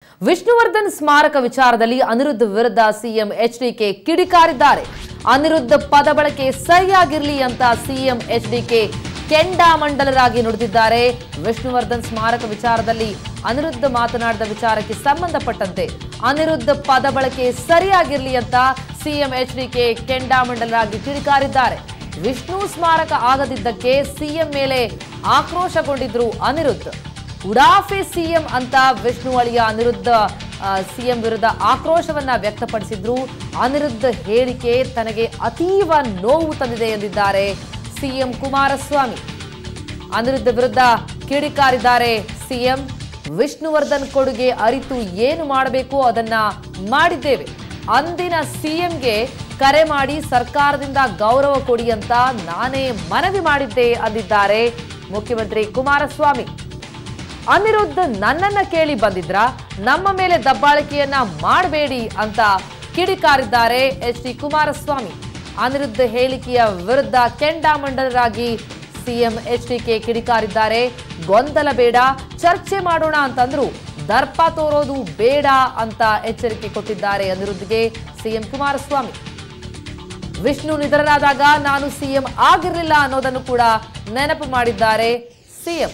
ವಿಷ್ಣುವರ್ಧನ್ ಸ್ಮಾರಕ ವಿಚಾರದಲ್ಲಿ ಅನಿರುದ್ಧ ವಿರುದ್ಧ ಸಿಎಂ ಎಚ್ಡಿಕೆ ಕಿಡಿಕಾರಿದ್ದಾರೆ ಅನಿರುದ್ಧ ಪದ ಬಳಕೆ ಸರಿಯಾಗಿರ್ಲಿ ಅಂತ ಸಿಎಂ ಎಚ್ಡಿಕೆ ಕೆಂಡಾಮಂಡಲರಾಗಿ ನುಡಿದಿದ್ದಾರೆ ವಿಷ್ಣುವರ್ಧನ್ ಸ್ಮಾರಕ ವಿಚಾರದಲ್ಲಿ ಅನಿರುದ್ಧ ಮಾತನಾಡಿದ ವಿಚಾರಕ್ಕೆ ಸಂಬಂಧಪಟ್ಟಂತೆ ಅನಿರುದ್ಧ ಪದ ಬಳಕೆ ಸರಿಯಾಗಿರ್ಲಿ ಅಂತ ಸಿಎಂ ಎಚ್ಡಿಕೆ ಕೆಂಡಾಮಂಡಲರಾಗಿ ಕಿಡಿಕಾರಿದ್ದಾರೆ ವಿಷ್ಣು ಸ್ಮಾರಕ ಆಗದಿದ್ದಕ್ಕೆ ಸಿಎಂ ಮೇಲೆ ಆಕ್ರೋಶಗೊಂಡಿದ್ರು ಅನಿರುದ್ಧ್ ಉಡಾಫೆ ಸಿಎಂ ಅಂತ ವಿಷ್ಣು ಅಳಿಯ ಅನಿರುದ್ಧ ಸಿಎಂ ವಿರುದ್ಧ ಆಕ್ರೋಶವನ್ನ ವ್ಯಕ್ತಪಡಿಸಿದ್ರು ಅನಿರುದ್ಧ ಹೇಳಿಕೆ ತನಗೆ ಅತೀವ ನೋವು ತಂದಿದೆ ಎಂದಿದ್ದಾರೆ ಸಿಎಂ ಕುಮಾರಸ್ವಾಮಿ ಅನಿರುದ್ಧ ವಿರುದ್ಧ ಕಿಡಿಕಾರಿದ್ದಾರೆ ಸಿಎಂ ವಿಷ್ಣುವರ್ಧನ್ ಕೊಡುಗೆ ಅರಿತು ಏನು ಮಾಡಬೇಕು ಅದನ್ನ ಮಾಡಿದ್ದೇವೆ ಅಂದಿನ ಸಿಎಂಗೆ ಕರೆ ಮಾಡಿ ಸರ್ಕಾರದಿಂದ ಗೌರವ ಕೊಡಿ ಅಂತ ನಾನೇ ಮನವಿ ಮಾಡಿದ್ದೆ ಅಂದಿದ್ದಾರೆ ಮುಖ್ಯಮಂತ್ರಿ ಕುಮಾರಸ್ವಾಮಿ ಅನಿರುದ್ಧ ನನ್ನನ್ನ ಕೇಳಿ ಬಂದಿದ್ರ ನಮ್ಮ ಮೇಲೆ ದಬ್ಬಾಳಿಕೆಯನ್ನ ಮಾಡಬೇಡಿ ಅಂತ ಕಿಡಿಕಾರಿದ್ದಾರೆ ಎಚ್ ಡಿ ಕುಮಾರಸ್ವಾಮಿ ಅನಿರುದ್ಧ ಹೇಳಿಕೆಯ ವಿರುದ್ಧ ಕೆಂಡಾಮಂಡಲರಾಗಿ ಸಿಎಂ ಎಚ್ ಡಿಕೆ ಕಿಡಿಕಾರಿದ್ದಾರೆ ಗೊಂದಲ ಬೇಡ ಚರ್ಚೆ ಮಾಡೋಣ ಅಂತಂದ್ರು ದರ್ಪ ತೋರೋದು ಬೇಡ ಅಂತ ಎಚ್ಚರಿಕೆ ಕೊಟ್ಟಿದ್ದಾರೆ ಅನಿರುದ್ಧಗೆ ಸಿಎಂ ಕುಮಾರಸ್ವಾಮಿ ವಿಷ್ಣು ನಿಧನರಾದಾಗ ನಾನು ಸಿಎಂ ಆಗಿರಲಿಲ್ಲ ಅನ್ನೋದನ್ನು ಕೂಡ ನೆನಪು ಮಾಡಿದ್ದಾರೆ ಸಿಎಂ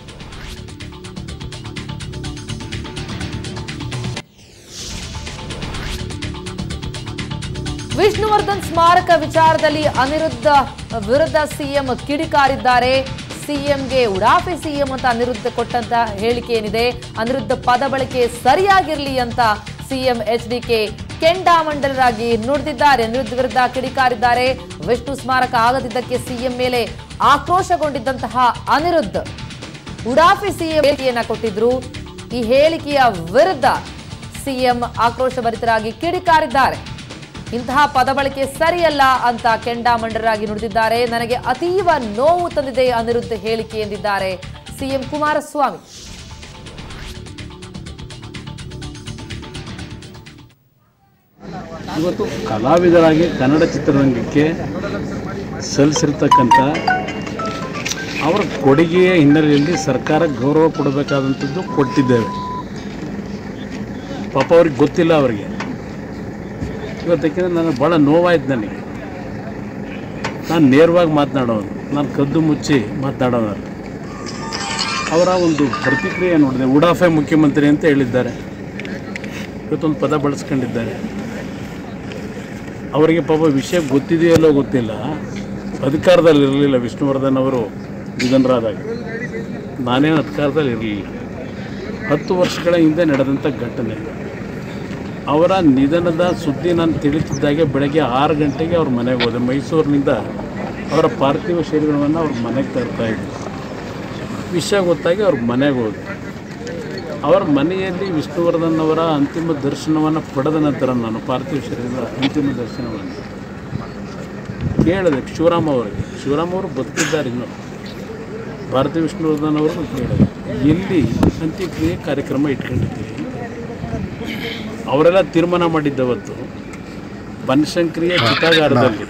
ವಿಷ್ಣುವರ್ಧನ್ ಸ್ಮಾರಕ ವಿಚಾರದಲ್ಲಿ ಅನಿರುದ್ಧ ವಿರುದ್ಧ ಸಿಎಂ ಕಿಡಿಕಾರಿದ್ದಾರೆ ಸಿಎಂಗೆ ಉಡಾಫೆ ಸಿಎಂ ಅಂತ ಅನಿರುದ್ಧ ಕೊಟ್ಟಂತ ಹೇಳಿಕೆ ಏನಿದೆ ಅನಿರುದ್ಧ ಪದ ಬಳಕೆ ಸರಿಯಾಗಿರ್ಲಿ ಅಂತ ಸಿಎಂ ಎಚ್ ಡಿಕೆ ಕೆಂಡಾಮಂಡಲರಾಗಿ ನುಡಿದಿದ್ದಾರೆ ಅನಿರುದ್ಧ ವಿರುದ್ಧ ಕಿಡಿಕಾರಿದ್ದಾರೆ ವಿಷ್ಣು ಸ್ಮಾರಕ ಆಗದಿದ್ದಕ್ಕೆ ಸಿಎಂ ಮೇಲೆ ಆಕ್ರೋಶಗೊಂಡಿದ್ದಂತಹ ಅನಿರುದ್ಧ ಉಡಾಫಿ ಸಿಎಂ ಹೇಳಿಕೆಯನ್ನ ಕೊಟ್ಟಿದ್ರು ಈ ಹೇಳಿಕೆಯ ವಿರುದ್ಧ ಸಿಎಂ ಆಕ್ರೋಶಭರಿತರಾಗಿ ಕಿಡಿಕಾರಿದ್ದಾರೆ ಇಂತಹ ಪದ ಬಳಕೆ ಸರಿಯಲ್ಲ ಅಂತ ಕೆಂಡಾಮಂಡರಾಗಿ ನುಡಿದಿದ್ದಾರೆ ನನಗೆ ಅತೀವ ನೋವು ತಂದಿದೆ ಅನಿರುದ್ಧ ಹೇಳಿಕೆ ಎಂದಿದ್ದಾರೆ ಸಿಎಂ ಕುಮಾರಸ್ವಾಮಿ ಇವತ್ತು ಕಲಾವಿದರಾಗಿ ಕನ್ನಡ ಚಿತ್ರರಂಗಕ್ಕೆ ಸಲ್ಲಿಸಿರ್ತಕ್ಕಂಥ ಅವರ ಕೊಡುಗೆಯ ಹಿನ್ನೆಲೆಯಲ್ಲಿ ಸರ್ಕಾರ ಗೌರವ ಕೊಡಬೇಕಾದಂಥದ್ದು ಕೊಟ್ಟಿದ್ದೇವೆ ಪಾಪ ಅವ್ರಿಗೆ ಗೊತ್ತಿಲ್ಲ ಅವರಿಗೆ ಇವತ್ತಕ್ಕೆ ನನಗೆ ಭಾಳ ನೋವಾಯ್ತು ನನಗೆ ನಾನು ನೇರವಾಗಿ ಮಾತನಾಡೋನು ನಾನು ಕದ್ದು ಮುಚ್ಚಿ ಮಾತನಾಡೋನು ಅವರ ಒಂದು ಪ್ರತಿಕ್ರಿಯೆ ನೋಡಿದೆ ಉಡಾಫೆ ಮುಖ್ಯಮಂತ್ರಿ ಅಂತ ಹೇಳಿದ್ದಾರೆ ಇವತ್ತೊಂದು ಪದ ಬಳಸ್ಕೊಂಡಿದ್ದಾರೆ ಅವರಿಗೆ ಪಾಪ ವಿಷಯ ಗೊತ್ತಿದೆಯಲ್ಲೋ ಗೊತ್ತಿಲ್ಲ ಅಧಿಕಾರದಲ್ಲಿ ಇರಲಿಲ್ಲ ವಿಷ್ಣುವರ್ಧನ್ ಅವರು ನಿಧನರಾದಾಗ ನಾನೇನು ಅಧಿಕಾರದಲ್ಲಿ ಇರಲಿಲ್ಲ ಹತ್ತು ವರ್ಷಗಳ ಹಿಂದೆ ನಡೆದಂಥ ಘಟನೆ ಅವರ ನಿಧನದ ಸುದ್ದಿ ನಾನು ತಿಳಿತಿದ್ದಾಗೆ ಬೆಳಗ್ಗೆ ಆರು ಗಂಟೆಗೆ ಅವ್ರ ಮನೆಗೆ ಹೋದೆ ಮೈಸೂರಿನಿಂದ ಅವರ ಪಾರ್ಥಿವ ಶರೀರವನ್ನು ಅವ್ರ ಮನೆಗೆ ತರ್ತಾ ಇದ್ದರು ವಿಷಯ ಗೊತ್ತಾಗಿ ಅವ್ರ ಮನೆಗೆ ಹೋದೆ ಅವರ ಮನೆಯಲ್ಲಿ ವಿಷ್ಣುವರ್ಧನ್ ಅವರ ಅಂತಿಮ ದರ್ಶನವನ್ನು ಪಡೆದ ನಂತರ ನಾನು ಪಾರ್ಥಿವ ಶರೀರದ ಅಂತಿಮ ದರ್ಶನವನ್ನು ಕೇಳಿದೆ ಶಿವರಾಮ್ ಅವರಿಗೆ ಶಿವರಾಮ್ ಅವರು ಬದುಕಿದ್ದಾರೆ ಇನ್ನು ಭಾರತಿ ವಿಷ್ಣುವರ್ಧನ್ ಅವರು ಕೇಳಿದೆ ಎಲ್ಲಿ ಅಂತ್ಯಕ್ರಿಯೆ ಕಾರ್ಯಕ್ರಮ ಇಟ್ಕೊಂಡಿದ್ದೀರಿ ಅವರೆಲ್ಲ ತೀರ್ಮಾನ ಮಾಡಿದ್ದವತ್ತು ಬನಶಂಕರಿಯ ಚಿತಾಗಾರದಲ್ಲಿ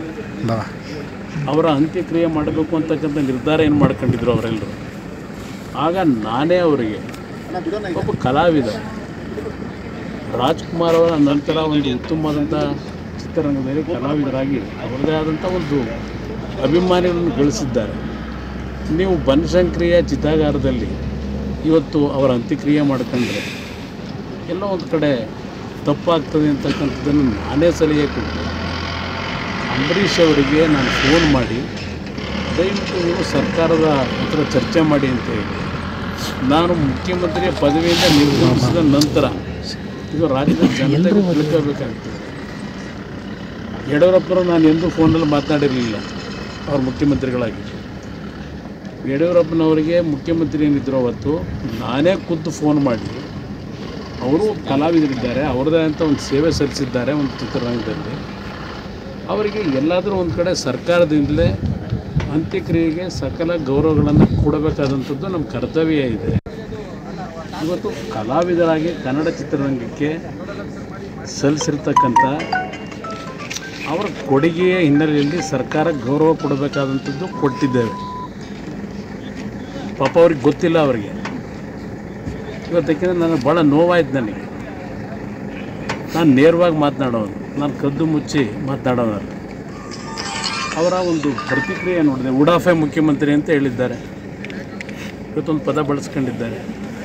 ಅವರ ಅಂತ್ಯಕ್ರಿಯೆ ಮಾಡಬೇಕು ಅಂತಕ್ಕಂಥ ನಿರ್ಧಾರ ಏನು ಮಾಡ್ಕೊಂಡಿದ್ರು ಅವರೆಲ್ಲರೂ ಆಗ ನಾನೇ ಅವರಿಗೆ ಒಬ್ಬ ಕಲಾವಿದ ರಾಜ್ಕುಮಾರ್ ಅವರ ನಂತರ ಒಂದು ಉತ್ತಮವಾದಂಥ ಚಿತ್ರರಂಗದಲ್ಲಿ ಕಲಾವಿದರಾಗಿ ಅವರದೇ ಆದಂಥ ಒಂದು ಅಭಿಮಾನಿಗಳನ್ನು ಗಳಿಸಿದ್ದಾರೆ ನೀವು ಬನಶಂಕರಿಯ ಚಿತಾಗಾರದಲ್ಲಿ ಇವತ್ತು ಅವರ ಅಂತ್ಯಕ್ರಿಯೆ ಮಾಡ್ಕೊಂಡ್ರೆ ಎಲ್ಲೋ ಒಂದು ಕಡೆ ತಪ್ಪಾಗ್ತದೆ ಅಂತಕ್ಕಂಥದ್ದನ್ನು ನಾನೇ ಸಲಹೆ ಕೊಟ್ಟು ಅಂಬರೀಷ್ ಅವರಿಗೆ ನಾನು ಫೋನ್ ಮಾಡಿ ದಯವಿಟ್ಟು ನೀವು ಸರ್ಕಾರದ ಹತ್ರ ಚರ್ಚೆ ಮಾಡಿ ಅಂತ ಹೇಳಿ ನಾನು ಮುಖ್ಯಮಂತ್ರಿಯ ಪದವಿಯಿಂದ ನಿರ್ಗಮಿಸಿದ ನಂತರ ಇದು ರಾಜ್ಯದ ಜನತೆಗೂ ತಿಳ್ಕೋಬೇಕಾಗ್ತದೆ ಯಡಿಯೂರಪ್ಪರು ನಾನು ಎಂದೂ ಫೋನಲ್ಲಿ ಮಾತನಾಡಿರಲಿಲ್ಲ ಅವ್ರ ಮುಖ್ಯಮಂತ್ರಿಗಳಾಗಿ ಯಡಿಯೂರಪ್ಪನವರಿಗೆ ಮುಖ್ಯಮಂತ್ರಿ ಏನಿದ್ರು ಅವತ್ತು ನಾನೇ ಖುದ್ದು ಫೋನ್ ಮಾಡಿ ಅವರು ಕಲಾವಿದರಿದ್ದಾರೆ ಅವ್ರದ್ದೇ ಅಂತ ಒಂದು ಸೇವೆ ಸಲ್ಲಿಸಿದ್ದಾರೆ ಒಂದು ಚಿತ್ರರಂಗದಲ್ಲಿ ಅವರಿಗೆ ಎಲ್ಲಾದರೂ ಒಂದು ಕಡೆ ಸರ್ಕಾರದಿಂದಲೇ ಅಂತ್ಯಕ್ರಿಯೆಗೆ ಸಕಲ ಗೌರವಗಳನ್ನು ಕೊಡಬೇಕಾದಂಥದ್ದು ನಮ್ಮ ಕರ್ತವ್ಯ ಇದೆ ಇವತ್ತು ಕಲಾವಿದರಾಗಿ ಕನ್ನಡ ಚಿತ್ರರಂಗಕ್ಕೆ ಸಲ್ಲಿಸಿರ್ತಕ್ಕಂಥ ಅವರ ಕೊಡುಗೆಯ ಹಿನ್ನೆಲೆಯಲ್ಲಿ ಸರ್ಕಾರ ಗೌರವ ಕೊಡಬೇಕಾದಂಥದ್ದು ಕೊಟ್ಟಿದ್ದೇವೆ ಪಾಪ ಅವ್ರಿಗೆ ಗೊತ್ತಿಲ್ಲ ಅವರಿಗೆ ಇವತ್ತಕ್ಕೆ ನನಗೆ ಭಾಳ ನೋವಾಯ್ತು ನನಗೆ ನಾನು ನೇರವಾಗಿ ಮಾತನಾಡೋನು ನಾನು ಕದ್ದು ಮುಚ್ಚಿ ಮಾತನಾಡೋನಲ್ಲ ಅವರ ಒಂದು ಪ್ರತಿಕ್ರಿಯೆ ನೋಡಿದೆ ಉಡಾಫೆ ಮುಖ್ಯಮಂತ್ರಿ ಅಂತ ಹೇಳಿದ್ದಾರೆ ಇವತ್ತೊಂದು ಪದ ಬಳಸ್ಕೊಂಡಿದ್ದಾರೆ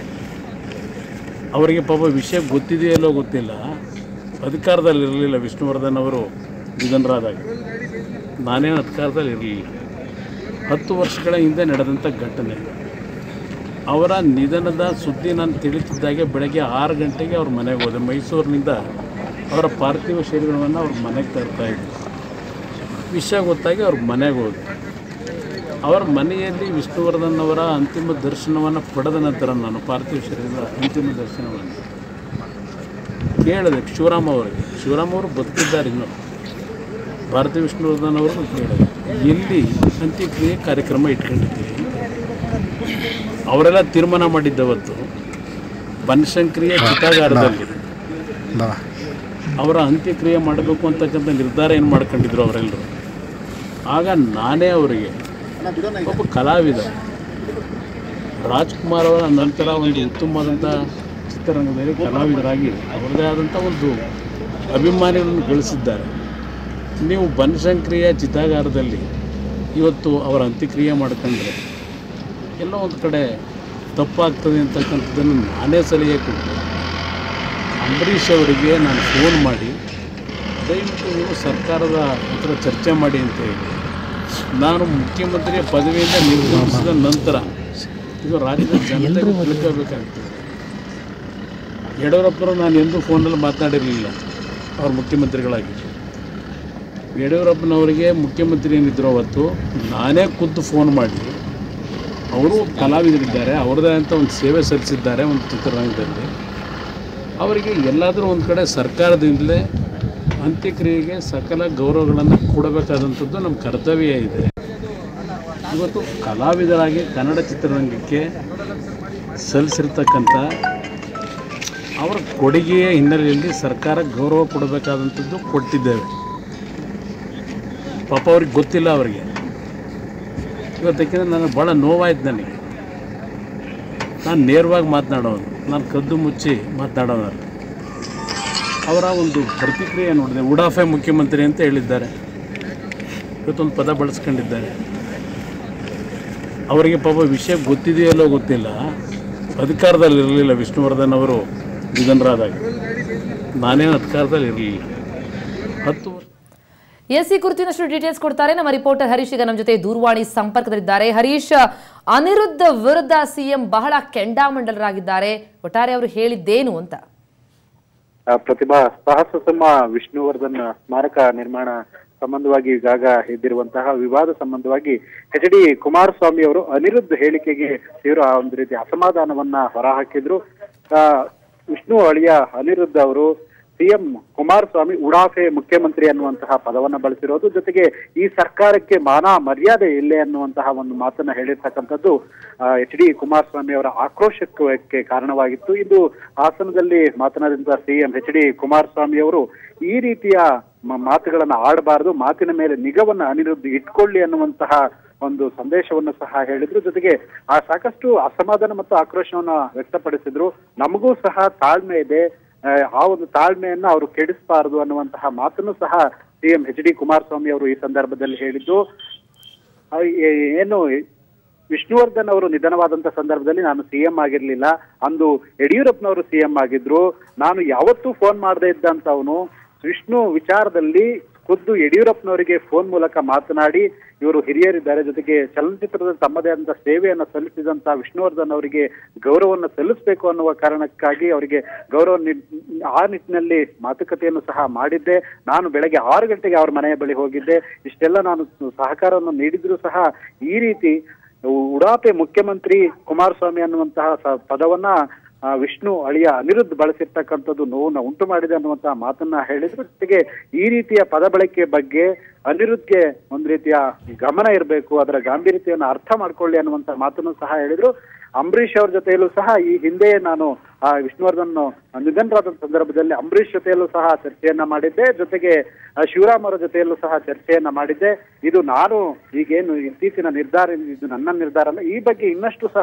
ಅವರಿಗೆ ಪಾಪ ವಿಷಯ ಗೊತ್ತಿದೆಯಲ್ಲೋ ಗೊತ್ತಿಲ್ಲ ಅಧಿಕಾರದಲ್ಲಿ ಇರಲಿಲ್ಲ ವಿಷ್ಣುವರ್ಧನ್ ಅವರು ನಿಧನರಾದಾಗ ನಾನೇನು ಅಧಿಕಾರದಲ್ಲಿ ಇರಲಿಲ್ಲ ಹತ್ತು ವರ್ಷಗಳ ಹಿಂದೆ ನಡೆದಂಥ ಘಟನೆ ಅವರ ನಿಧನದ ಸುದ್ದಿ ನಾನು ತಿಳಿತಿದ್ದಾಗೆ ಬೆಳಗ್ಗೆ ಆರು ಗಂಟೆಗೆ ಅವ್ರ ಮನೆಗೆ ಹೋದೆ ಮೈಸೂರಿನಿಂದ ಅವರ ಪಾರ್ಥಿವ ಶರೀರವನ್ನು ಅವ್ರ ಮನೆಗೆ ತರ್ತಾ ಇದ್ದರು ವಿಷಯ ಗೊತ್ತಾಗಿ ಅವ್ರ ಮನೆಗೆ ಹೋದೆ ಅವರ ಮನೆಯಲ್ಲಿ ವಿಷ್ಣುವರ್ಧನ್ ಅವರ ಅಂತಿಮ ದರ್ಶನವನ್ನು ಪಡೆದ ನಂತರ ನಾನು ಪಾರ್ಥಿವ ಶರೀರದ ಅಂತಿಮ ದರ್ಶನವನ್ನು ಕೇಳಿದೆ ಶಿವರಾಮ ಅವರಿಗೆ ಶಿವರಾಮ ಅವರು ಬದುಕಿದ್ದಾರೆ ಇನ್ನು ಭಾರತಿ ವಿಷ್ಣುವರ್ಧನ್ ಅವ್ರಿಗೂ ಕೇಳಿದೆ ಎಲ್ಲಿ ಅಂತ್ಯಕ್ರಿಯೆ ಕಾರ್ಯಕ್ರಮ ಇಟ್ಕೊಂಡಿದ್ದೀರಿ ಅವರೆಲ್ಲ ತೀರ್ಮಾನ ಮಾಡಿದ್ದವತ್ತು ಬನಶಂಕರಿಯ ಚಿತಾಗಾರದಲ್ಲಿ ಅವರ ಅಂತ್ಯಕ್ರಿಯೆ ಮಾಡಬೇಕು ಅಂತಕ್ಕಂಥ ನಿರ್ಧಾರ ಏನು ಮಾಡ್ಕೊಂಡಿದ್ರು ಅವರೆಲ್ಲರೂ ಆಗ ನಾನೇ ಅವರಿಗೆ ಒಬ್ಬ ಕಲಾವಿದ ರಾಜ್ಕುಮಾರ್ ಅವರ ನಂತರ ಒಂದು ಉತ್ತಮವಾದಂಥ ಚಿತ್ರರಂಗದಲ್ಲಿ ಕಲಾವಿದರಾಗಿ ಅವರದೇ ಆದಂಥ ಒಂದು ಅಭಿಮಾನಿಗಳನ್ನು ಗಳಿಸಿದ್ದಾರೆ ನೀವು ಬನಶಂಕರಿಯ ಚಿತಾಗಾರದಲ್ಲಿ ಇವತ್ತು ಅವರ ಅಂತ್ಯಕ್ರಿಯೆ ಮಾಡ್ಕೊಂಡ್ರೆ ಎಲ್ಲೋ ಒಂದು ಕಡೆ ತಪ್ಪಾಗ್ತದೆ ಅಂತಕ್ಕಂಥದ್ದನ್ನು ನಾನೇ ಸಲಹೆ ಕೊಟ್ಟು ಅಂಬರೀಷ್ ಅವರಿಗೆ ನಾನು ಫೋನ್ ಮಾಡಿ ದಯವಿಟ್ಟು ನೀವು ಸರ್ಕಾರದ ಹತ್ರ ಚರ್ಚೆ ಮಾಡಿ ಅಂತ ಹೇಳಿ ನಾನು ಮುಖ್ಯಮಂತ್ರಿಯ ಪದವಿಯಿಂದ ನಿರ್ಗಮಿಸಿದ ನಂತರ ಇದು ರಾಜ್ಯದ ಜನತೆಗೆ ತಿಳ್ಕೋಬೇಕಾಗ್ತದೆ ಯಡಿಯೂರಪ್ಪರು ನಾನು ಎಂದೂ ಫೋನಲ್ಲಿ ಮಾತನಾಡಿರಲಿಲ್ಲ ಅವ್ರು ಮುಖ್ಯಮಂತ್ರಿಗಳಾಗಿ ಯಡಿಯೂರಪ್ಪನವರಿಗೆ ಮುಖ್ಯಮಂತ್ರಿ ಏನಿದ್ರು ಅವತ್ತು ನಾನೇ ಖುದ್ದು ಫೋನ್ ಮಾಡಿ ಅವರು ಕಲಾವಿದರಿದ್ದಾರೆ ಅವ್ರದ್ದೇ ಅಂತ ಒಂದು ಸೇವೆ ಸಲ್ಲಿಸಿದ್ದಾರೆ ಒಂದು ಚಿತ್ರರಂಗದಲ್ಲಿ ಅವರಿಗೆ ಎಲ್ಲಾದರೂ ಒಂದು ಕಡೆ ಸರ್ಕಾರದಿಂದಲೇ ಅಂತ್ಯಕ್ರಿಯೆಗೆ ಸಕಲ ಗೌರವಗಳನ್ನು ಕೊಡಬೇಕಾದಂಥದ್ದು ನಮ್ಮ ಕರ್ತವ್ಯ ಇದೆ ಇವತ್ತು ಕಲಾವಿದರಾಗಿ ಕನ್ನಡ ಚಿತ್ರರಂಗಕ್ಕೆ ಸಲ್ಲಿಸಿರ್ತಕ್ಕಂಥ ಅವರ ಕೊಡುಗೆಯ ಹಿನ್ನೆಲೆಯಲ್ಲಿ ಸರ್ಕಾರ ಗೌರವ ಕೊಡಬೇಕಾದಂಥದ್ದು ಕೊಟ್ಟಿದ್ದೇವೆ ಪಾಪ ಅವ್ರಿಗೆ ಗೊತ್ತಿಲ್ಲ ಅವರಿಗೆ ಇವತ್ತಕ್ಕೆ ನನಗೆ ಭಾಳ ನೋವಾಯ್ತು ನನಗೆ ನಾನು ನೇರವಾಗಿ ಮಾತನಾಡೋನು ನಾನು ಕದ್ದು ಮುಚ್ಚಿ ಮಾತನಾಡೋನಲ್ಲ ಅವರ ಒಂದು ಪ್ರತಿಕ್ರಿಯೆ ನೋಡಿದೆ ಉಡಾಫೆ ಮುಖ್ಯಮಂತ್ರಿ ಅಂತ ಹೇಳಿದ್ದಾರೆ ಇವತ್ತೊಂದು ಪದ ಬಳಸ್ಕೊಂಡಿದ್ದಾರೆ ಅವರಿಗೆ ಪಾಪ ವಿಷಯ ಗೊತ್ತಿದೆಯಲ್ಲೋ ಗೊತ್ತಿಲ್ಲ ಅಧಿಕಾರದಲ್ಲಿ ಇರಲಿಲ್ಲ ವಿಷ್ಣುವರ್ಧನ್ ಅವರು ನಿಧನರಾದಾಗ ನಾನೇನು ಅಧಿಕಾರದಲ್ಲಿ ಇರಲಿಲ್ಲ ಹತ್ತು ವರ್ಷ ಎಸ್ ಈ ಕುರಿತಿನಷ್ಟು ಡೀಟೇಲ್ಸ್ ಕೊಡ್ತಾರೆ ನಮ್ಮ ರಿಪೋರ್ಟರ್ ಹರೀಶ್ ಈಗ ನಮ್ಮ ಜೊತೆ ದೂರವಾಣಿ ಸಂಪರ್ಕದಲ್ಲಿದ್ದಾರೆ ಹರೀಶ್ ಅನಿರುದ್ಧ ವಿರುದ್ಧ ಸಿಎಂ ಬಹಳ ಕೆಂಡಾಮಂಡಲರಾಗಿದ್ದಾರೆ ಒಟ್ಟಾರೆ ಅವರು ಹೇಳಿದ್ದೇನು ಅಂತ ಆ, ಪ್ರತಿಭಾ ಸಾಹಸ ಸಿಂಹ ವಿಷ್ಣುವರ್ಧನ್ ಸ್ಮಾರಕ ನಿರ್ಮಾಣ ಸಂಬಂಧವಾಗಿ ಈಗಾಗ ಎದ್ದಿರುವಂತಹ ವಿವಾದ ಸಂಬಂಧವಾಗಿ ಎಚ್ ಡಿ ಕುಮಾರಸ್ವಾಮಿ ಅವರು ಅನಿರುದ್ಧ ಹೇಳಿಕೆಗೆ ತೀವ್ರ ಒಂದು ರೀತಿ ಅಸಮಾಧಾನವನ್ನ ಹೊರಹಾಕಿದ್ರು ಆ, ವಿಷ್ಣು ಅಳಿಯ ಅನಿರುದ್ಧ ಅವರು ಸಿಎಂ ಕುಮಾರಸ್ವಾಮಿ ಉಡಾಫೆ ಮುಖ್ಯಮಂತ್ರಿ ಅನ್ನುವಂತಹ ಪದವನ್ನ ಬಳಸಿರೋದು ಜೊತೆಗೆ ಈ ಸರ್ಕಾರಕ್ಕೆ ಮಾನ ಮರ್ಯಾದೆ ಇಲ್ಲೇ ಅನ್ನುವಂತಹ ಒಂದು ಮಾತನ್ನ ಹೇಳಿರ್ತಕ್ಕಂಥದ್ದು ಎಚ್ ಡಿ ಕುಮಾರಸ್ವಾಮಿ ಅವರ ಆಕ್ರೋಶಕ್ಕೆ ಕಾರಣವಾಗಿತ್ತು ಇದು ಹಾಸನದಲ್ಲಿ ಮಾತನಾಡಿದಂತಹ ಸಿಎಂ ಎಚ್ ಡಿ ಕುಮಾರಸ್ವಾಮಿ ಅವರು ಈ ರೀತಿಯ ಮ- ಮಾತುಗಳನ್ನ ಆಡಬಾರದು ಮಾತಿನ ಮೇಲೆ ನಿಗವನ್ನ ಅನಿರುದ್ಧ ಇಟ್ಕೊಳ್ಳಿ ಅನ್ನುವಂತಹ ಒಂದು ಸಂದೇಶವನ್ನು ಸಹ ಹೇಳಿದ್ರು ಜೊತೆಗೆ ಆ ಸಾಕಷ್ಟು ಅಸಮಾಧಾನ ಮತ್ತು ಆಕ್ರೋಶವನ್ನ ವ್ಯಕ್ತಪಡಿಸಿದ್ರು ನಮಗೂ ಸಹ ತಾಳ್ಮೆ ಇದೆ ಆ, ಆ ಒಂದು ತಾಳ್ಮೆಯನ್ನ ಅವರು ಕೆಡಿಸಬಾರದು ಅನ್ನುವಂತಹ ಮಾತನ್ನು ಸಹ ಸಿಎಂ ಎಚ್ ಡಿ ಕುಮಾರಸ್ವಾಮಿ ಅವರು ಈ ಸಂದರ್ಭದಲ್ಲಿ ಹೇಳಿದ್ದು ಆ, ಏ- ಏನು ವಿಷ್ಣುವರ್ಧನ್ ಅವರು ನಿಧನವಾದಂತ ಸಂದರ್ಭದಲ್ಲಿ ನಾನು ಸಿಎಂ ಆಗಿರ್ಲಿಲ್ಲ ಅಂದು ಯಡಿಯೂರಪ್ಪನವರು ಸಿಎಂ ಆಗಿದ್ರು ನಾನು ಯಾವತ್ತೂ ಫೋನ್ ಮಾಡದೇ ಇದ್ದಂತವನು ವಿಷ್ಣು ವಿಚಾರದಲ್ಲಿ ಖುದ್ದು ಯಡಿಯೂರಪ್ಪನವರಿಗೆ ಫೋನ್ ಮೂಲಕ ಮಾತನಾಡಿ ಇವರು ಹಿರಿಯರಿದ್ದಾರೆ ಜೊತೆಗೆ ಚಲನಚಿತ್ರದ ತಮ್ಮದೇ ಆದಂತ ಸೇವೆಯನ್ನ ಸಲ್ಲಿಸಿದಂತ ವಿಷ್ಣುವರ್ಧನ್ ಅವರಿಗೆ ಗೌರವವನ್ನು ಸಲ್ಲಿಸಬೇಕು ಅನ್ನುವ ಕಾರಣಕ್ಕಾಗಿ ಅವರಿಗೆ ಗೌರವ ನೀಡ್- ಆ ನಿಟ್ಟಿನಲ್ಲಿ ಮಾತುಕತೆಯನ್ನು ಸಹ ಮಾಡಿದ್ದೆ ನಾನು ಬೆಳಗ್ಗೆ ಆರು ಗಂಟೆಗೆ ಅವ್ರ ಮನೆಯ ಬಳಿ ಹೋಗಿದ್ದೆ ಇಷ್ಟೆಲ್ಲ ನಾನು ಸಹಕಾರವನ್ನು ನೀಡಿದ್ರು ಸಹ ಈ ರೀತಿ ಉಡಾಪೆ ಮುಖ್ಯಮಂತ್ರಿ ಕುಮಾರಸ್ವಾಮಿ ಅನ್ನುವಂತಹ ಸ- ಪದವನ್ನ ಆ, ವಿಷ್ಣು ಅಳಿಯ ಅನಿರುದ್ಧ ಬಳಸಿರ್ತಕ್ಕಂಥದ್ದು ನೋವನ್ನ ಉಂಟು ಮಾಡಿದೆ ಅನ್ನುವಂತಹ ಮಾತನ್ನ ಹೇಳಿದ್ರು ಜೊತೆಗೆ ಈ ರೀತಿಯ ಪದ ಬಳಕೆ ಬಗ್ಗೆ ಅನಿರುದ್ಧ್ಗೆ ಒಂದ್ ರೀತಿಯ ಗಮನ ಇರಬೇಕು ಅದರ ಗಾಂಭೀರ್ಯತೆಯನ್ನು ಅರ್ಥ ಮಾಡ್ಕೊಳ್ಳಿ ಅನ್ನುವಂತ ಮಾತನ್ನು ಸಹ ಹೇಳಿದ್ರು ಅಂಬರೀಷ್ ಅವ್ರ ಜೊತೆಯಲ್ಲೂ ಸಹ ಈ ಹಿಂದೆ ನಾನು ಆ ವಿಷ್ಣುವರ್ಧನ್ ನಿಧನರಾದ ಸಂದರ್ಭದಲ್ಲಿ ಅಂಬರೀಷ್ ಜೊತೆಯಲ್ಲೂ ಸಹ ಚರ್ಚೆಯನ್ನ ಮಾಡಿದ್ದೆ ಜೊತೆಗೆ ಆ, ಶಿವರಾಮ್ ಅವರ ಜೊತೆಯಲ್ಲೂ ಸಹ ಚರ್ಚೆಯನ್ನ ಮಾಡಿದ್ದೆ ಇದು ನಾನು ಈಗೇನು ಇತ್ತೀಚಿನ ನಿರ್ಧಾರ ಇದು ನನ್ನ ನಿರ್ಧಾರ ಅಲ್ಲ ಈ ಬಗ್ಗೆ ಇನ್ನಷ್ಟು ಸಹ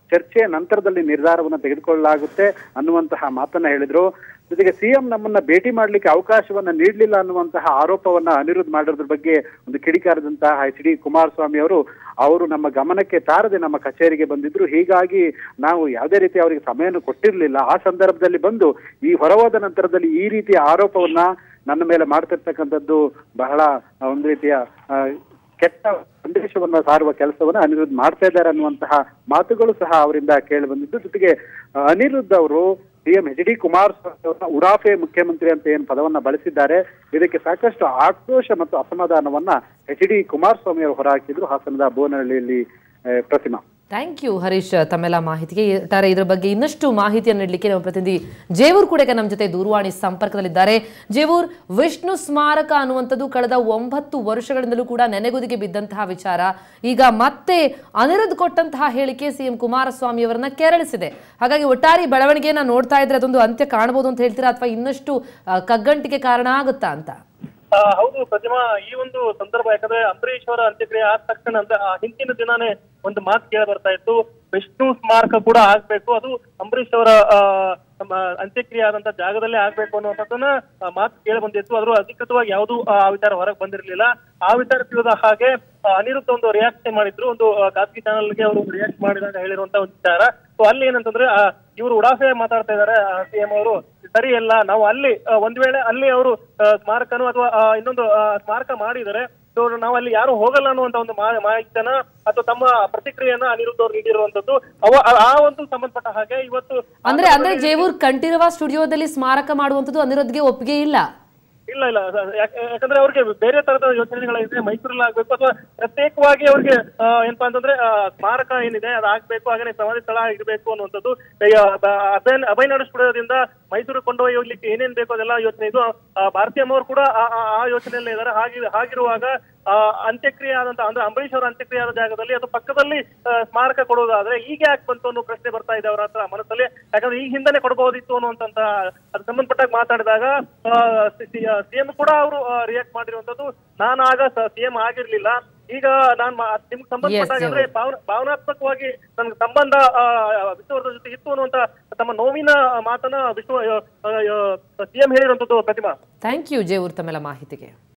ಚರ್ಚೆಯ ನಂತರದಲ್ಲಿ ನಿರ್ಧಾರವನ್ನು ತೆಗೆದುಕೊಳ್ಳಲಾಗುತ್ತೆ ಅನ್ನುವಂತಹ ಮಾತನ್ನ ಹೇಳಿದ್ರು ಜೊತೆಗೆ ಸಿಎಂ ನಮ್ಮನ್ನ ಭೇಟಿ ಮಾಡ್ಲಿಕ್ಕೆ ಅವಕಾಶವನ್ನ ನೀಡಲಿಲ್ಲ ಅನ್ನುವಂತಹ ಆರೋಪವನ್ನ ಅನಿರುದ್ಧ್ ಮಾಡಿರೋದ್ರ ಬಗ್ಗೆ ಒಂದು ಕಿಡಿಕಾರದಂತಹ ಎಚ್ ಡಿ ಕುಮಾರಸ್ವಾಮಿ ಅವರು ಅವರು ನಮ್ಮ ಗಮನಕ್ಕೆ ತಾರದೆ ನಮ್ಮ ಕಚೇರಿಗೆ ಬಂದಿದ್ರು ಹೀಗಾಗಿ ನಾವು ಯಾವುದೇ ರೀತಿ ಅವರಿಗೆ ಸಮಯವನ್ನು ಕೊಟ್ಟಿರಲಿಲ್ಲ ಆ ಸಂದರ್ಭದಲ್ಲಿ ಬಂದು ಈ ಹೊರಹೋದ ನಂತರದಲ್ಲಿ ಈ ರೀತಿಯ ಆರೋಪವನ್ನ ನನ್ನ ಮೇಲೆ ಮಾಡ್ತಿರ್ತಕ್ಕಂಥದ್ದು ಬಹಳ ಆ, ಒಂದು ರೀತಿಯ ಆ, ಕೆಟ್ಟ ಸಂದೇಶವನ್ನ ಸಾರುವ ಕೆಲಸವನ್ನ ಅನಿರುದ್ಧ್ ಮಾಡ್ತಾ ಇದ್ದಾರೆ ಅನ್ನುವಂತಹ ಮಾತುಗಳು ಸಹ ಅವರಿಂದ ಕೇಳಿ ಬಂದಿದ್ದು ಜೊತೆಗೆ ಆ, ಅನಿರುದ್ಧ್ ಅವರು ಸಿಎಂ ಎಚ್ ಡಿ ಕುಮಾರಸ್ವಾಮಿ ಅವರನ್ನ ಉಡಾಫೆ ಮುಖ್ಯಮಂತ್ರಿ ಅಂತ ಏನು ಪದವನ್ನ ಬಳಸಿದ್ದಾರೆ ಇದಕ್ಕೆ ಸಾಕಷ್ಟು ಆಕ್ರೋಶ ಮತ್ತು ಅಸಮಾಧಾನವನ್ನ ಎಚ್ ಡಿ ಕುಮಾರಸ್ವಾಮಿ ಅವರು ಹೊರಹಾಕಿದ್ರು ಹಾಸನದ ಬೋನಹಳ್ಳಿಯಲ್ಲಿ ಆ, ಪ್ರತಿಮಾ ಥ್ಯಾಂಕ್ ಯು ಹರೀಶ್ ತಮ್ಮೆಲ್ಲ ಮಾಹಿತಿಗೆ ಒಟ್ಟಾರೆ ಇದ್ರ ಬಗ್ಗೆ ಇನ್ನಷ್ಟು ಮಾಹಿತಿಯನ್ನು ನೀಡಲಿಕ್ಕೆ ನಮ್ಮ ಪ್ರತಿನಿಧಿ ಜೇವೂರ್ ಕೂಡ ಈಗ ನಮ್ಮ ಜೊತೆ ದೂರವಾಣಿ ಸಂಪರ್ಕದಲ್ಲಿದ್ದಾರೆ ಜೇವೂರ್ ವಿಷ್ಣು ಸ್ಮಾರಕ ಅನ್ನುವಂಥದ್ದು ಕಳೆದ ಒಂಬತ್ತು ವರ್ಷಗಳಿಂದಲೂ ಕೂಡ ನೆನೆಗುದಿಗೆ ಬಿದ್ದಂತಹ ವಿಚಾರ ಈಗ ಮತ್ತೆ ಅನಿರುದ್ಧ್ ಕೊಟ್ಟಂತಹ ಹೇಳಿಕೆ ಸಿಎಂ ಕುಮಾರಸ್ವಾಮಿ ಅವರನ್ನ ಕೆರಳಿಸಿದೆ ಹಾಗಾಗಿ ಒಟ್ಟಾರೆ ಈ ಬೆಳವಣಿಗೆಯನ್ನ ನೋಡ್ತಾ ಇದ್ರೆ ಅದೊಂದು ಅಂತ್ಯ ಕಾಣಬಹುದು ಅಂತ ಹೇಳ್ತೀರಾ ಅಥವಾ ಇನ್ನಷ್ಟು ಆ, ಕಗ್ಗಂಟಿಗೆ ಕಾರಣ ಆಗುತ್ತಾ ಅಂತ ಆ, ಹೌದು ಪ್ರತಿಮಾ ಈ ಒಂದು ಸಂದರ್ಭ ಯಾಕಂದ್ರೆ ಅಂಬರೀಶ್ ಅವರ ಅಂತ್ಯಕ್ರಿಯೆ ಆದ ತಕ್ಷಣ ಅಂದ್ರೆ ಆ ಹಿಂದಿನ ದಿನಾನೇ ಒಂದು ಮಾತು ಕೇಳ ಬರ್ತಾ ಇತ್ತು ವಿಷ್ಣು ಸ್ಮಾರಕ ಕೂಡ ಆಗ್ಬೇಕು ಅದು ಅಂಬರೀಶ್ ಅವರ ಆ, ನಮ್ಮ ಅಂತ್ಯಕ್ರಿಯೆ ಆದಂತ ಜಾಗದಲ್ಲೇ ಆಗ್ಬೇಕು ಅನ್ನುವಂಥದ್ದನ್ನ ಆ, ಮಾತು ಕೇಳಿ ಬಂದಿತ್ತು ಆದ್ರೂ ಅಧಿಕೃತವಾಗಿ ಯಾವುದು ಆ ವಿಚಾರ ಹೊರಗೆ ಬಂದಿರಲಿಲ್ಲ ಆ ವಿಚಾರ ತಿಳಿದ ಹಾಗೆ ಆ, ಅನಿರುದ್ಧ ಒಂದು ರಿಯಾಕ್ಷನ್ ಮಾಡಿದ್ರು ಒಂದು ಆ, ಖಾಸಗಿ ಚಾನಲ್ಗೆ ಅವರು ರಿಯಾಕ್ಟ್ ಮಾಡಿದಾಗ ಹೇಳಿರುವಂತ ಒಂದು ವಿಚಾರ ಸೊ ಅಲ್ಲಿ ಏನಂತಂದ್ರೆ ಆ, ಇವರು ಉಡಾಫೆ ಮಾತಾಡ್ತಾ ಇದ್ದಾರೆ ಸಿಎಂ ಅವರು ಸರಿ ಅಲ್ಲ ನಾವು ಅಲ್ಲಿ ಆ, ಒಂದ್ ವೇಳೆ ಅಲ್ಲಿ ಅವರು ಸ್ಮಾರಕನು ಅಥವಾ ಆ, ಇನ್ನೊಂದು ಆ, ಸ್ಮಾರಕ ಮಾಡಿದರೆ ಸೊ ನಾವು ಅಲ್ಲಿ ಯಾರು ಹೋಗಲ್ಲ ಅನ್ನುವಂತ ಒಂದು ಮಾ- ಮಾಹಿತಿಯನ್ನ ಅಥವಾ ತಮ್ಮ ಪ್ರತಿಕ್ರಿಯೆಯನ್ನ ಅನಿರುದ್ಧ ಅವರು ನೀಡಿರುವಂತದ್ದು ಅವ ಆ- ಆ ಒಂದು ಸಂಬಂಧಪಟ್ಟ ಹಾಗೆ ಇವತ್ತು ಅಂದ್ರೆ ಅಂದ್ರೆ ಜೇವೂರ್ ಕಂಠೀರವ ಸ್ಟುಡಿಯೋದಲ್ಲಿ ಸ್ಮಾರಕ ಮಾಡುವಂಥದ್ದು ಅನಿರುದ್ಧ್ಗೆ ಒಪ್ಪಿಗೆ ಇಲ್ಲ ಇಲ್ಲ ಇಲ್ಲ ಅದ- ಯಾಕೆ- ಯಾಕಂದ್ರೆ ಅವ್ರಿಗೆ ಬೇರೆ ತರದ ಯೋಚನೆಗಳಿದೆ ಮೈಸೂರಲ್ಲಿ ಆಗ್ಬೇಕು ಅಥವಾ ಪ್ರತ್ಯೇಕವಾಗಿ ಅವ್ರಿಗೆ ಆ, ಏನಪ್ಪಾ ಅಂತಂದ್ರೆ ಆ, ಸ್ಮಾರಕ ಏನಿದೆ ಅದು ಆಗ್ಬೇಕು ಹಾಗೆ ಸಮಾಧಿ ಸ್ಥಳ ಇರಬೇಕು ಅನ್ನುವಂಥದ್ದು ಈಗ ಬ- ಅಭಯ ಅಭಯನಾಡು ಸ್ಟುಡಿಯೋದಿಂದ ಮೈಸೂರಿಗೆ ಕೊಂಡೊಯ್ಯಲಿಕ್ಕೆ ಏನೇನ್ ಬೇಕು ಅದೆಲ್ಲ ಯೋಚನೆ ಇದು ಆ, ಭಾರತಿ ಅಮ್ಮ ಅವರು ಕೂಡ ಆ- ಆ- ಆ ಯೋಚನೆಯಲ್ಲೇ ಇದ್ದಾರೆ ಹಾಗೆ ಹಾಗಿರುವಾಗ ಆ, ಅಂತ್ಯಕ್ರಿಯೆ ಆದಂತ ಅಂದ್ರೆ ಅಂಬರೀಶ್ ಅವರ ಅಂತ್ಯಕ್ರಿಯೆ ಆದ ಜಾಗದಲ್ಲಿ ಅದು ಪಕ್ಕದಲ್ಲಿ ಆ, ಸ್ಮಾರಕ ಕೊಡುವುದಾದ್ರೆ ಈಗ ಯಾಕೆ ಬಂತು ಅನ್ನೋ ಪ್ರಶ್ನೆ ಬರ್ತಾ ಇದೆ ಅವರ ಹತ್ರ ಮನಸ್ಸಲ್ಲಿ ಯಾಕಂದ್ರೆ ಈಗ ಹಿಂದೆನೆ ಕೊಡಬಹುದಿತ್ತು ಅನ್ನುವಂತ ಅದು ಸಂಬಂಧಪಟ್ಟಾಗ ಮಾತಾಡಿದಾಗ ಸಿಎಂ ಕೂಡ ಅವರು ರಿಯಾಕ್ಟ್ ಮಾಡಿರುವಂತದ್ದು ನಾನು ಆಗ ಸಿಎಂ ಆಗಿರ್ಲಿಲ್ಲ ಈಗ ನಾನು ನಿಮ್ಗೆ ಸಂಬಂಧಪಟ್ಟಾಗ ಅಂದ್ರೆ ಭಾವನ- ಭಾವನಾತ್ಮಕವಾಗಿ ನನ್ಗೆ ಸಂಬಂಧ ಆ, ವಿಷ್ಣುವರ್ಧನ್ ಜೊತೆ ಇತ್ತು ಅನ್ನುವಂತ ತಮ್ಮ ನೋವಿನ ಮಾತನ್ನ ವಿಷ್ಣು ಸಿಎಂ ಹೇಳಿರುವಂತದ್ದು ಪ್ರತಿಮಾ ಥ್ಯಾಂಕ್ ಯು ಜೇವೂರ್ ತಮ್ಮೆಲ್ಲ ಮಾಹಿತಿಗೆ